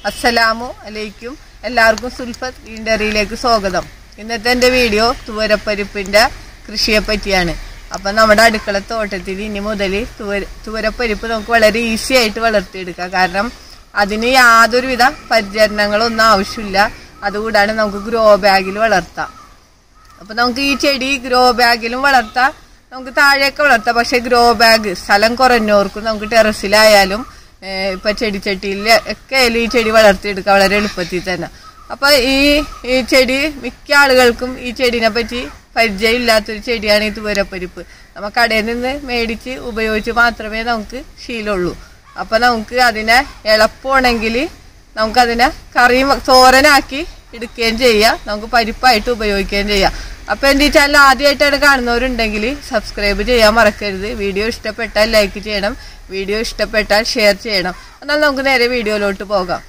അസ്സലാമു അലൈക്കും എല്ലാവർക്കും സുൽഫത്ത് ഗ്രീൻഡറിയിലേക്ക് സ്വാഗതം ഇന്നത്തെ എൻ്റെ വീഡിയോ തുവരപ്പരിപ്പിൻ്റെ കൃഷിയെ പറ്റിയാണ് അപ്പം നമ്മുടെ അടുക്കള തോട്ടത്തിൽ ഇനി മുതൽ തുവര തുവരപ്പരിപ്പ് നമുക്ക് വളരെ ഈസി ആയിട്ട് വളർത്തിയെടുക്കാം കാരണം അതിന് യാതൊരുവിധ പരിചരണങ്ങളൊന്നും ആവശ്യമില്ല അതുകൂടാണ് നമുക്ക് ഗ്രോ ബാഗിൽ വളർത്താം അപ്പൊ നമുക്ക് ഈ ചെടി ഗ്രോ ബാഗിലും വളർത്താം നമുക്ക് താഴെയൊക്കെ വളർത്താം പക്ഷെ ഗ്രോ ബാഗ് സ്ഥലം കുറഞ്ഞവർക്കും നമുക്ക് ടെറസിലായാലും ഏഹ്, ഇപ്പൊ ചെടിച്ചട്ടിയിൽ ഒക്കെ ആയാലും ഈ ചെടി വളർത്തിയെടുക്കാം വളരെ എളുപ്പത്തിൽ തന്നെ അപ്പൊ ഈ ഈ ചെടി മിക്ക ആളുകൾക്കും ഈ ചെടിനെ പറ്റി പരിചയം ഇല്ലാത്തൊരു ചെടിയാണ് ഈ തുവരപ്പരിപ്പ് നമുക്ക് കടയിൽ നിന്ന് മേടിച്ച് ഉപയോഗിച്ച് മാത്രമേ നമുക്ക് ശീലമുള്ളൂ അപ്പൊ നമുക്ക് അതിനെ എളുപ്പമാണെങ്കിൽ നമുക്കതിനെ കറിയും തോരനാക്കി എടുക്കുകയും ചെയ്യാം നമുക്ക് പരിപ്പായിട്ട് ഉപയോഗിക്കുകയും ചെയ്യാം അപ്പൊ എന്റെ ഈ ചാനൽ ആദ്യമായിട്ടാണ് കാണുന്നവരുണ്ടെങ്കിൽ സബ്സ്ക്രൈബ് ചെയ്യാൻ മറക്കരുത് വീഡിയോ ഇഷ്ടപ്പെട്ടാൽ ലൈക്ക് ചെയ്യണം വീഡിയോ ഇഷ്ടപ്പെട്ടാൽ ഷെയർ ചെയ്യണം എന്നാൽ നമുക്ക് നേരെ വീഡിയോയിലോട്ട് പോകാം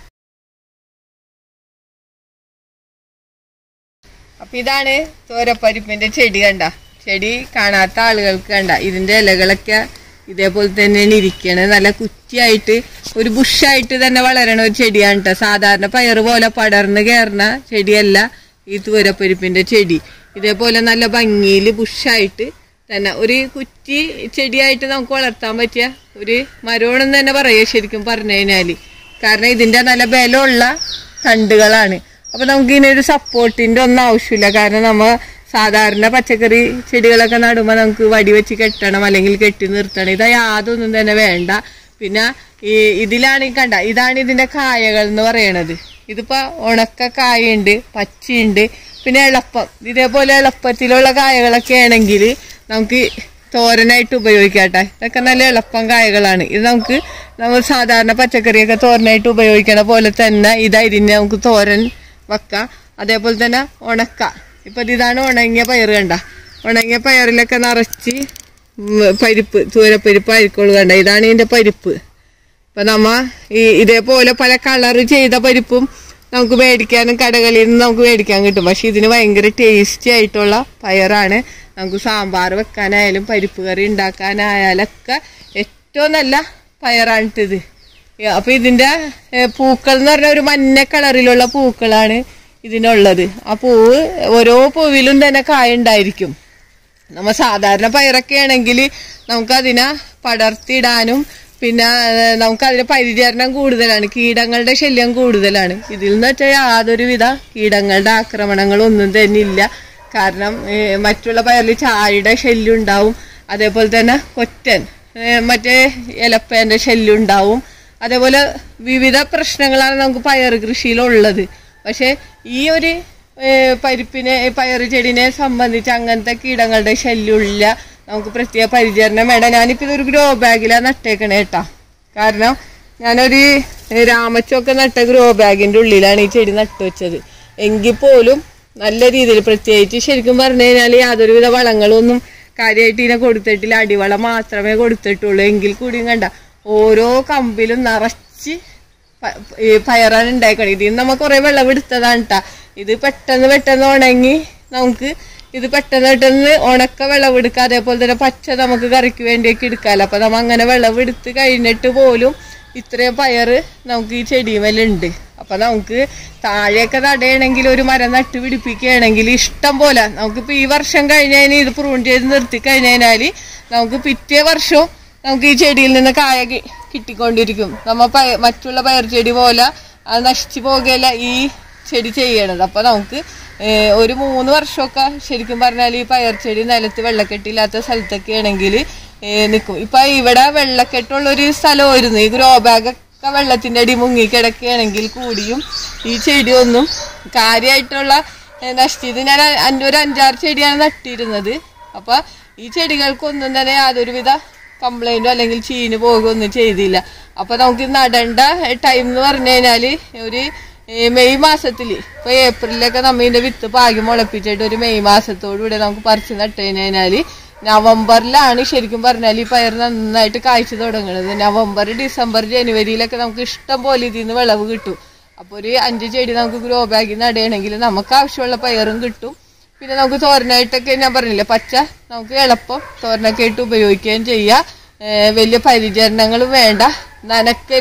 അപ്പൊ ഇതാണ് തോരപ്പരിപ്പിന്റെ ചെടി കണ്ട ചെടി കാണാത്ത ആളുകൾക്ക് കണ്ട ഇതിന്റെ ഇലകളൊക്കെ ഇതേപോലെ തന്നെയാണ് ഇരിക്കണത് നല്ല കുറ്റിയായിട്ട് ഒരു ബുഷായിട്ട് തന്നെ വളരണ ഒരു ചെടിയാണ് കേട്ടോ സാധാരണ പയറ് പോലെ പടർന്ന് കയറുന്ന ചെടിയല്ല ഈ തൂരപ്പരിപ്പിന്റെ ചെടി ഇതേപോലെ നല്ല ഭംഗിയിൽ ബുഷായിട്ട് തന്നെ ഒരു കുറ്റി ചെടിയായിട്ട് നമുക്ക് വളർത്താൻ പറ്റിയ ഒരു മരമാണെന്ന് തന്നെ പറയുക ശരിക്കും പറഞ്ഞു കഴിഞ്ഞാല് കാരണം ഇതിന്റെ നല്ല ബലമുള്ള തണ്ടുകളാണ് അപ്പൊ നമുക്ക് ഇതിന് ഒരു സപ്പോർട്ടിന്റെ ഒന്നും ആവശ്യമില്ല കാരണം നമ്മ സാധാരണ പച്ചക്കറി ചെടികളൊക്കെ നടുമ്പോൾ നമുക്ക് വടി വെച്ച് കെട്ടണം അല്ലെങ്കിൽ കെട്ടി നിർത്തണം ഇത് യാതൊന്നും തന്നെ വേണ്ട പിന്നെ ഈ ഇതിലാണ് ഈ കണ്ട ഇതാണ് ഇതിന്റെ കായകൾ എന്ന് പറയണത് ഇതിപ്പോ ഉണക്ക കായുണ്ട് പച്ചയുണ്ട് പിന്നെ എളുപ്പം ഇതേപോലെ എളുപ്പത്തിലുള്ള കായകളൊക്കെ ആണെങ്കിൽ നമുക്ക് തോരനായിട്ട് ഉപയോഗിക്കാട്ടെ ഇതൊക്കെ നല്ല എളുപ്പം കായകളാണ് ഇത് നമുക്ക് നമ്മൾ സാധാരണ പച്ചക്കറിയൊക്കെ തോരനായിട്ട് ഉപയോഗിക്കണ പോലെ തന്നെ ഇത് അരിഞ്ഞ് നമുക്ക് തോരൻ വെക്കാം അതേപോലെ തന്നെ ഉണക്ക ഇപ്പൊ ഇതാണ് ഉണങ്ങിയ പയർ കണ്ട ഉണങ്ങിയ പയറിലൊക്കെ നിറച്ച് ഉം പരിപ്പ് തൂരപ്പരിപ്പ് ആയിരിക്കുള്ളൂ കണ്ട ഇതാണ് ഇതിന്റെ പരിപ്പ് ഇപ്പൊ നമ്മ ഈ ഇതേപോലെ പല കളർ ചെയ്ത പരിപ്പും നമുക്ക് മേടിക്കാനും കടകളിൽ നിന്ന് നമുക്ക് മേടിക്കാൻ കിട്ടും പക്ഷെ ഇതിന് ഭയങ്കര ടേസ്റ്റി ആയിട്ടുള്ള പയറാണ് നമുക്ക് സാമ്പാർ വെക്കാനായാലും പരിപ്പ് കറി ഉണ്ടാക്കാനായാലൊക്കെ ഏറ്റവും നല്ല പയറാണിട്ടിത് അപ്പൊ ഇതിന്റെ ഏ, പൂക്കൾ എന്ന് പറഞ്ഞ ഒരു മഞ്ഞ കളറിലുള്ള പൂക്കളാണ് ഇതിനുള്ളത് ആ പൂവ് ഓരോ പൂവിലും തന്നെ കായ ഉണ്ടായിരിക്കും നമ്മ സാധാരണ പയറൊക്കെ ആണെങ്കിൽ നമുക്കതിനെ പടർത്തിയിടാനും പിന്നെ ഏഹ്, നമുക്കതിന് പരിചരണം കൂടുതലാണ് കീടങ്ങളുടെ ശല്യം കൂടുതലാണ് ഇതിൽ നിന്ന് വെച്ചാൽ യാതൊരുവിധ കീടങ്ങളുടെ ആക്രമണങ്ങളൊന്നും തന്നെ ഇല്ല കാരണം ഏഹ്, മറ്റുള്ള പയറിൽ ചാഴിയുടെ ശല്യം ഉണ്ടാവും അതേപോലെ തന്നെ കൊറ്റൻ ഏഹ്, മറ്റേ ഇലപ്പേന്റെ ശല്യം ഉണ്ടാവും അതേപോലെ വിവിധ പ്രശ്നങ്ങളാണ് നമുക്ക് പയർ കൃഷിയിലുള്ളത് പക്ഷെ ഈ ഒരു ഏഹ് പരിപ്പിനെ പയറ് ചെടിനെ സംബന്ധിച്ച് അങ്ങനത്തെ കീടങ്ങളുടെ ശല്യമില്ല നമുക്ക് പ്രത്യേക പരിചരണം വേണ്ട ഞാനിപ്പോ ഇതൊരു ഗ്രോ ബാഗിലാണ് നട്ടേക്കണേ കേട്ടാ കാരണം ഞാനൊരു ഏഹ് രാമച്ചൊക്കെ നട്ട ഗ്രോ ബാഗിന്റെ ഉള്ളിലാണ് ഈ ചെടി നട്ടുവെച്ചത് എങ്കിൽ പോലും നല്ല രീതിയിൽ പ്രത്യേകിച്ച് ശരിക്കും പറഞ്ഞു കഴിഞ്ഞാൽ യാതൊരുവിധ വളങ്ങളൊന്നും കാര്യമായിട്ട് ഇതിനെ കൊടുത്തിട്ടില്ല അടിവളം മാത്രമേ കൊടുത്തിട്ടുള്ളൂ എങ്കിൽ കൂടിയും കണ്ട ഓരോ കമ്പിലും നിറച്ച് പ- ഈ പയറാണ് ഉണ്ടാക്കണം ഇതിൽ നിന്ന് നമ്മ കുറെ വെള്ളം എടുത്തതാണ് ട്ടാ ഇത് പെട്ടെന്ന് പെട്ടെന്ന് ഉണങ്ങി നമുക്ക് ഇത് പെട്ടെന്ന് പെട്ടെന്ന് ഉണക്ക വിളവെടുക്കുക അതേപോലെ തന്നെ പച്ച നമുക്ക് കറിക്ക് വേണ്ടിയൊക്കെ എടുക്കാമല്ലോ അപ്പൊ നമ്മ അങ്ങനെ വിളവെടുത്ത് കഴിഞ്ഞിട്ട് പോലും ഇത്രയും പയറ് നമുക്ക് ഈ ചെടിയുമല്ലുണ്ട് അപ്പൊ നമുക്ക് താഴെയൊക്കെ നടയണമെങ്കിൽ ഒരു മരം നട്ട് പിടിപ്പിക്കുകയാണെങ്കിൽ ഇഷ്ടം പോലെ നമുക്കിപ്പോ ഈ വർഷം കഴിഞ്ഞതിന് ഇത് പ്രൂൺ ചെയ്ത് നിർത്തി കഴിഞ്ഞാല് നമുക്ക് പിറ്റേ വർഷവും നമുക്ക് ഈ ചെടിയിൽ നിന്ന് കായ കി- കിട്ടിക്കൊണ്ടിരിക്കും നമ്മ പയ- മറ്റുള്ള പയർ ചെടി പോലെ അത് നശിച്ചു പോകുകയല്ല ഈ ചെടി ചെയ്യണത് അപ്പൊ നമുക്ക് ഏഹ്, ഒരു മൂന്ന് വർഷമൊക്കെ ശരിക്കും പറഞ്ഞാൽ ഈ പയർ ചെടി നിലത്ത് വെള്ളക്കെട്ടില്ലാത്ത സ്ഥലത്തൊക്കെ ആണെങ്കിൽ നിൽക്കും ഇപ്പൊ ഇവിടെ വെള്ളക്കെട്ടുള്ള ഒരു സ്ഥലമായിരുന്നു ഈ ഗ്രോ ബാഗൊക്കെ വെള്ളത്തിന്റെ അടി മുങ്ങി കിടക്കുകയാണെങ്കിൽ കൂടിയും ഈ ചെടിയൊന്നും കാര്യമായിട്ടുള്ള ഏഹ്, നശിച്ചത് ഞാൻ അ- അഞ്ച് ഒരു അഞ്ചാറ് ചെടിയാണ് നട്ടിരുന്നത് അപ്പൊ ഈ ചെടികൾക്കൊന്നും തന്നെ യാതൊരുവിധ കംപ്ലൈന്റോ അല്ലെങ്കിൽ ചീഞ്ഞു പോകുകയൊന്നും ചെയ്തില്ല അപ്പൊ നമുക്ക് നടേണ്ട ടൈം എന്ന് പറഞ്ഞു കഴിഞ്ഞാല് ഒരു ഏ, മെയ് മാസത്തില് ഇപ്പൊ ഏപ്രിലൊക്കെ നമ്മ ഇതിന്റെ വിത്ത് പാകി മുളപ്പിച്ചിട്ട് ഒരു മെയ് മാസത്തോടുകൂടി നമുക്ക് പറിച്ച് നട്ട് കഴിഞ്ഞാല് നവംബറിലാണ് ശരിക്കും പറഞ്ഞാൽ ഈ പയർ നന്നായിട്ട് കായ്ച്ചു തുടങ്ങുന്നത് നവംബർ ഡിസംബർ ജനുവരിയിലൊക്കെ നമുക്ക് ഇഷ്ടം പോലെ ഇതിൽ നിന്ന് വിളവ് കിട്ടും അപ്പൊ ഒരു അഞ്ച് ചെടി നമുക്ക് ഗ്രോ ബാഗിൽ നടയണമെങ്കിൽ നമുക്ക് ആവശ്യമുള്ള പയറും കിട്ടും പിന്നെ നമുക്ക് തോരനായിട്ടൊക്കെ ഞാൻ പറഞ്ഞില്ലേ പച്ച നമുക്ക് എളുപ്പം തോരനൊക്കെ ഇട്ട് ഉപയോഗിക്കുകയും ചെയ്യാം ഏഹ് വലിയ പരിചരണങ്ങളും വേണ്ട നനക്കലും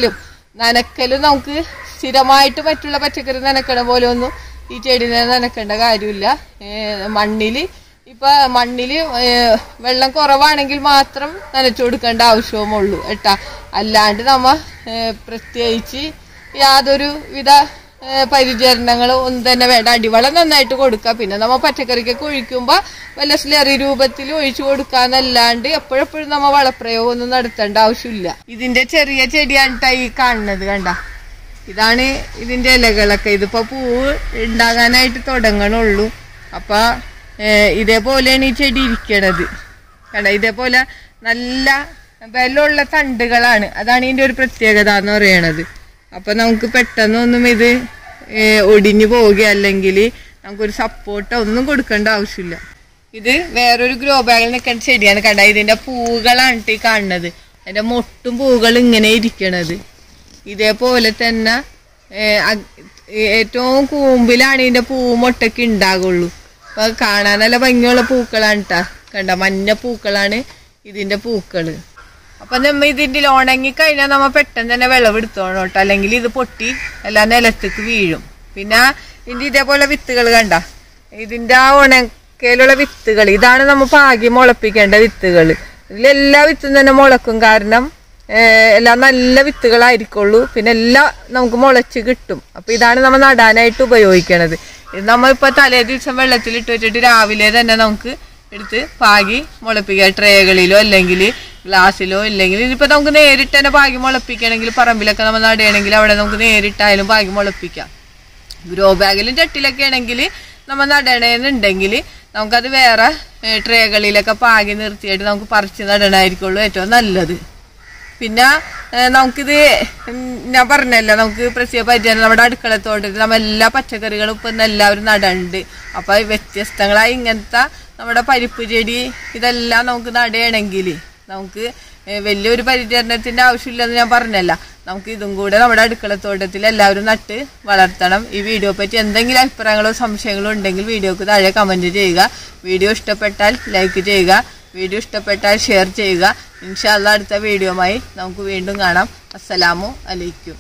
നനക്കല് നമുക്ക് സ്ഥിരമായിട്ട് മറ്റുള്ള പച്ചക്കറി നനക്കണ പോലെ ഒന്നും ഈ ചെടിനെ നനക്കേണ്ട കാര്യമില്ല ഏ, മണ്ണില് ഇപ്പൊ മണ്ണില് ഏ, വെള്ളം കുറവാണെങ്കിൽ മാത്രം നനച്ചു കൊടുക്കേണ്ട ആവശ്യവുമുള്ളൂ കേട്ടാ അല്ലാണ്ട് നമ്മ ഏ, പ്രത്യേകിച്ച് യാതൊരു വിധ ഏ, പരിചരണങ്ങളും ഒന്നും തന്നെ വേണ്ട അടിവളം നന്നായിട്ട് കൊടുക്കുക പിന്നെ നമ്മ പച്ചക്കറിക്കൊക്കെ ഒഴിക്കുമ്പോ വല്ല സ്ലറി രൂപത്തിൽ ഒഴിച്ചു കൊടുക്കാന്നല്ലാണ്ട് എപ്പോഴെപ്പോഴും നമ്മ വളപ്രയോഗം ഒന്നും നടത്തേണ്ട ആവശ്യമില്ല ഇതിന്റെ ചെറിയ ചെടിയാണ് ട്ടാ ഈ കാണുന്നത് കണ്ട ഇതാണ് ഇതിന്റെ ഇലകളൊക്കെ ഇതിപ്പോ പൂവ് ഉണ്ടാകാനായിട്ട് തുടങ്ങണുള്ളൂ അപ്പൊ ഏഹ്, ഇതേപോലെയാണ് ഈ ചെടി ഇരിക്കണത് കണ്ട ഇതേപോലെ നല്ല ബലമുള്ള തണ്ടുകളാണ് അതാണ് ഇതിന്റെ ഒരു പ്രത്യേകത എന്ന് പറയണത് അപ്പൊ നമുക്ക് പെട്ടെന്നൊന്നും ഇത് ഏഹ്, ഒടിഞ്ഞു പോവുക അല്ലെങ്കിൽ നമുക്കൊരു സപ്പോർട്ടോ ഒന്നും കൊടുക്കേണ്ട ആവശ്യമില്ല ഇത് വേറൊരു ഗ്രോ ബാഗിൽ നിൽക്കുന്ന ചെടിയാണ് കണ്ട ഇതിന്റെ പൂവുകളാണ് ട്ടോ ഈ കാണുന്നത് അതിന്റെ മൊട്ടും പൂവുകൾ ഇങ്ങനെ ഇരിക്കണത് ഇതേപോലെ തന്നെ ഏ, അഗ്- ഏ- ഏറ്റവും കൂമ്പിലാണ് ഇതിന്റെ പൂവും മൊട്ടൊക്കെ ഉണ്ടാകുള്ളൂ അപ്പൊ കാണാൻ നല്ല ഭംഗിയുള്ള പൂക്കളാണ് ട്ടാ കണ്ട മഞ്ഞ പൂക്കളാണ് ഇതിന്റെ പൂക്കള് അപ്പൊ നമ്മ ഇതിന്റെ ഉണങ്ങി കഴിഞ്ഞാൽ നമ്മ പെട്ടെന്ന് തന്നെ വിളവെടുത്തോണം കേട്ടോ അല്ലെങ്കിൽ ഇത് പൊട്ടി എല്ലാം നിലത്തേക്ക് വീഴും പിന്നെ ഇതിന്റെ ഇതേപോലെ വിത്തുകൾ കണ്ട ഇതിന്റെ ആ ഉണക്കയിലുള്ള വിത്തുകൾ ഇതാണ് നമ്മ പാകി മുളപ്പിക്കേണ്ട വിത്തുകൾ ഇതിലെല്ലാ വിത്തും തന്നെ മുളക്കും കാരണം ഏഹ് എല്ലാം നല്ല വിത്തുകളായിരിക്കുള്ളൂ പിന്നെ എല്ലാം നമുക്ക് മുളച്ച് കിട്ടും അപ്പൊ ഇതാണ് നമ്മൾ നടാനായിട്ട് ഉപയോഗിക്കണത് ഇത് നമ്മളിപ്പോ തലേ ദിവസം വെള്ളത്തിലിട്ട് വെച്ചിട്ട് രാവിലെ തന്നെ നമുക്ക് എടുത്ത് പാകി മുളപ്പിക്കുക ട്രേകളിലോ അല്ലെങ്കിൽ ഗ്ലാസ്സിലോ ഇല്ലെങ്കിൽ ഇനിയിപ്പോ നമുക്ക് നേരിട്ട് തന്നെ പാകി മുളപ്പിക്കണമെങ്കിൽ പറമ്പിലൊക്കെ നമ്മൾ നടുകയാണെങ്കിൽ അവിടെ നമുക്ക് നേരിട്ടായാലും പാകി മുളപ്പിക്കാം ഗ്രോ ബാഗിലും ചട്ടിലൊക്കെ ആണെങ്കിൽ നമ്മൾ നടണമെന്നുണ്ടെങ്കിൽ നമുക്കത് വേറെ ഏ, ട്രേകളിലൊക്കെ പാകി നിർത്തിയിട്ട് നമുക്ക് പറിച്ച് നടണമായിരിക്കുള്ളൂ ഏറ്റവും നല്ലത് പിന്നെ ഏ, നമുക്കിത് ഉം, ഞാൻ പറഞ്ഞല്ലോ നമുക്ക് പ്രത്യേക പരിചരണം നമ്മുടെ അടുക്കളത്തോട്ടത്തിൽ നമ്മ എല്ലാ പച്ചക്കറികളും ഇപ്പം ഇന്ന് എല്ലാവരും നടണ്ട് അപ്പൊ വ്യത്യസ്തങ്ങളായി ഇങ്ങനത്തെ നമ്മുടെ പരിപ്പ് ചെടി ഇതെല്ലാം നമുക്ക് നടയണമെങ്കിൽ നമുക്ക് ഏ, വലിയൊരു പരിചരണത്തിന്റെ ആവശ്യമില്ലെന്ന് ഞാൻ പറഞ്ഞല്ല നമുക്ക് ഇതും കൂടെ നമ്മുടെ അടുക്കളത്തോട്ടത്തിൽ എല്ലാവരും നട്ട് വളർത്തണം ഈ വീഡിയോ പറ്റി എന്തെങ്കിലും അഭിപ്രായങ്ങളോ സംശയങ്ങളോ ഉണ്ടെങ്കിൽ വീഡിയോക്ക് താഴെ കമന്റ് ചെയ്യുക വീഡിയോ ഇഷ്ടപ്പെട്ടാൽ ലൈക്ക് ചെയ്യുക വീഡിയോ ഇഷ്ടപ്പെട്ടാൽ ഷെയർ ചെയ്യുക ഇൻഷാല്ല അടുത്ത വീഡിയോമായി നമുക്ക് വീണ്ടും കാണാം അസ്സലാമു അലൈക്കും